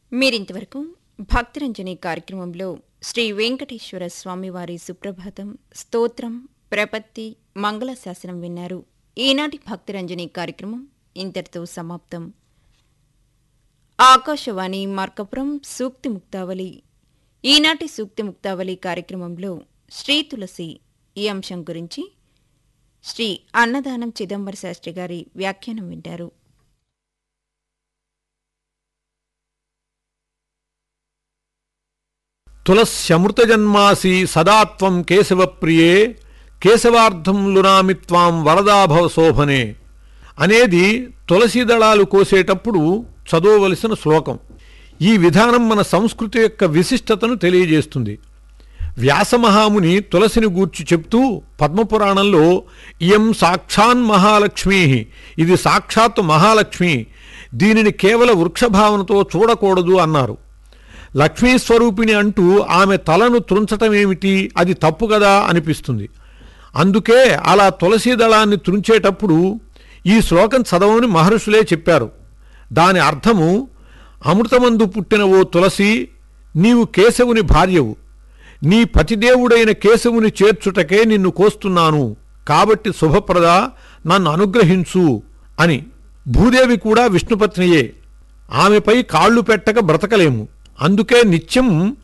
మీరింతవరకు భక్తరంజని కార్యక్రమంలో శ్రీ వెంకటేశ్వర స్వామివారి సుప్రభాతం స్తోత్రం ప్రపత్తి మంగళ శాసనం విన్నారు ఈనాటి భక్తరంజని కార్యక్రమం ఇంతటితో సమాప్తం ఆకాశవాణి మార్కపురం సూక్తి ముక్తావళి ఈనాటి సూక్తి ముక్తావళి కార్యక్రమంలో శ్రీ తులసి ఈ అంశం గురించి శ్రీ అన్నదానం చిదంబర శాస్త్రి గారి వ్యాఖ్యానం వింటారు తులస్యమృతజన్మాసి సదాత్వం కేశవప్రియే కేశవార్థం లునామిత్వాం వరదాభవ శోభనే అనేది తులసి దళాలు కోసేటప్పుడు చదవవలసిన శ్లోకం ఈ విధానం మన సంస్కృతి యొక్క విశిష్టతను తెలియజేస్తుంది వ్యాసమహాముని తులసిని గూర్చి చెప్తూ పద్మపురాణంలో ఇయం సాక్షాన్ మహాలక్ష్మీ ఇది సాక్షాత్ మహాలక్ష్మి దీనిని కేవల వృక్షభావనతో చూడకూడదు అన్నారు లక్ష్మీ స్వరూపిణి అంటూ ఆమె తలను త్రుంచటమేమిటి అది తప్పు కదా అనిపిస్తుంది అందుకే అలా తులసీ దళాన్ని త్రుంచేటప్పుడు ఈ శ్లోకం చదవని మహర్షులే చెప్పారు దాని అర్థము అమృతమందు పుట్టిన ఓ తులసి నీవు కేశవుని భార్యవు నీ పతిదేవుడైన కేశవుని చేర్చుటకే నిన్ను కోస్తున్నాను కాబట్టి శుభప్రద నన్ను అనుగ్రహించు అని భూదేవి కూడా విష్ణుపత్నియే ఆమెపై కాళ్ళు పెట్టక బ్రతకలేము అందుకే నిత్యం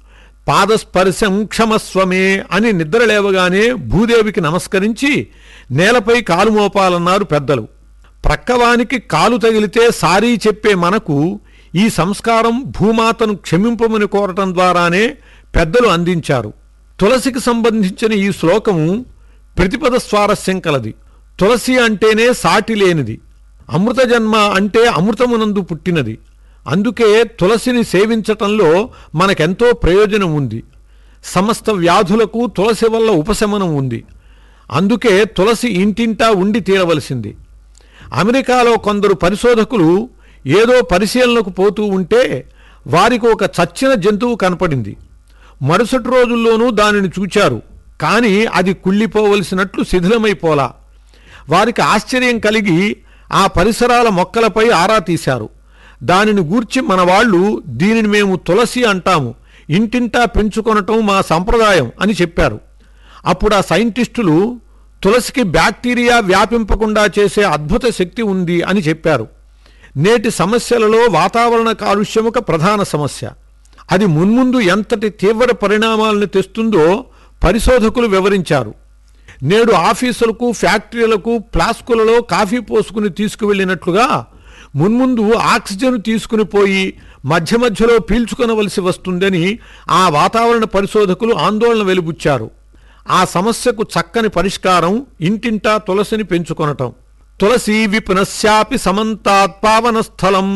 పాదస్పర్శం క్షమస్వమే అని నిద్ర లేవగానే భూదేవికి నమస్కరించి నేలపై కాలు మోపాలన్నారు పెద్దలు ప్రక్కవానికి కాలు తగిలితే సారీ చెప్పే మనకు ఈ సంస్కారం భూమాతను క్షమింపమని కోరటం ద్వారానే పెద్దలు అందించారు తులసికి సంబంధించిన ఈ శ్లోకము ప్రతిపద స్వారస్యం కలది తులసి అంటేనే సాటి లేనిది అమృత జన్మ అంటే అమృతమునందు పుట్టినది అందుకే తులసిని సేవించటంలో మనకెంతో ప్రయోజనం ఉంది సమస్త వ్యాధులకు తులసి వల్ల ఉపశమనం ఉంది అందుకే తులసి ఇంటింటా ఉండి తీరవలసింది అమెరికాలో కొందరు పరిశోధకులు ఏదో పరిశీలనకు పోతూ ఉంటే వారికి ఒక చచ్చిన జంతువు కనపడింది మరుసటి రోజుల్లోనూ దానిని చూచారు కానీ అది కుళ్ళిపోవలసినట్లు శిథిలమైపోలా వారికి ఆశ్చర్యం కలిగి ఆ పరిసరాల మొక్కలపై ఆరా తీశారు దానిని గూర్చి మన వాళ్ళు దీనిని మేము తులసి అంటాము ఇంటింటా పెంచుకొనటం మా సంప్రదాయం అని చెప్పారు అప్పుడు ఆ సైంటిస్టులు తులసికి బ్యాక్టీరియా వ్యాపింపకుండా చేసే అద్భుత శక్తి ఉంది అని చెప్పారు నేటి సమస్యలలో వాతావరణ కాలుష్యం ఒక ప్రధాన సమస్య అది మున్ముందు ఎంతటి తీవ్ర పరిణామాలను తెస్తుందో పరిశోధకులు వివరించారు నేడు ఆఫీసులకు ఫ్యాక్టరీలకు ఫ్లాస్కులలో కాఫీ పోసుకుని తీసుకువెళ్ళినట్లుగా మున్ముందు ఆక్సిజన్ తీసుకుని పోయి మధ్య మధ్యలో పీల్చుకొనవలసి వస్తుందని ఆ వాతావరణ పరిశోధకులు ఆందోళన వెలుబుచ్చారు ఆ సమస్యకు చక్కని పరిష్కారం ఇంటింటా తులసిని పెంచుకొనటం తులసి విపునశ్యాపి సమంతాత్ పావన స్థలం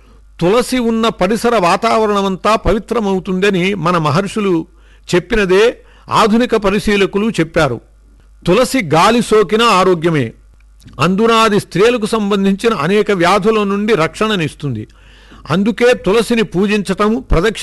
తులసి ఉన్న పరిసర వాతావరణమంతా పవిత్రమవుతుందని మన మహర్షులు చెప్పినదే ఆధునిక పరిశీలకులు చెప్పారు తులసి గాలి సోకిన ఆరోగ్యమే అందునాది స్త్రీలకు సంబంధించిన అనేక వ్యాధుల నుండి రక్షణనిస్తుంది అందుకే తులసిని పూజించటం ప్రదక్షిణ